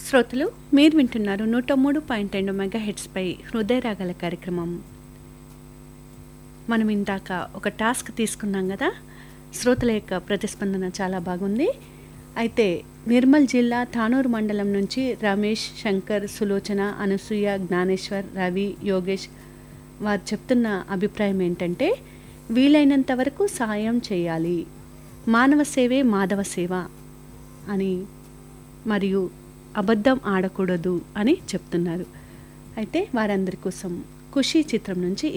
శ్రోతలు మీరు వింటున్నారు నూట మూడు పాయింట్ రెండు మెగా హెడ్స్పై హృదయ రాగల కార్యక్రమం మనం ఇందాక ఒక టాస్క్ తీసుకున్నాం కదా శ్రోతల యొక్క ప్రతిస్పందన చాలా బాగుంది అయితే నిర్మల్ జిల్లా తానూరు మండలం నుంచి రమేష్ శంకర్ సులోచన అనసూయ జ్ఞానేశ్వర్ రవి యోగేష్ వారు చెప్తున్న అభిప్రాయం ఏంటంటే వీలైనంత వరకు సాయం చేయాలి మానవ సేవే మాధవ సేవ అని మరియు అబద్ధం ఆడకూడదు అని చెప్తున్నారు అయితే వారందరి కోసం ఖుషీ చిత్రం నుంచి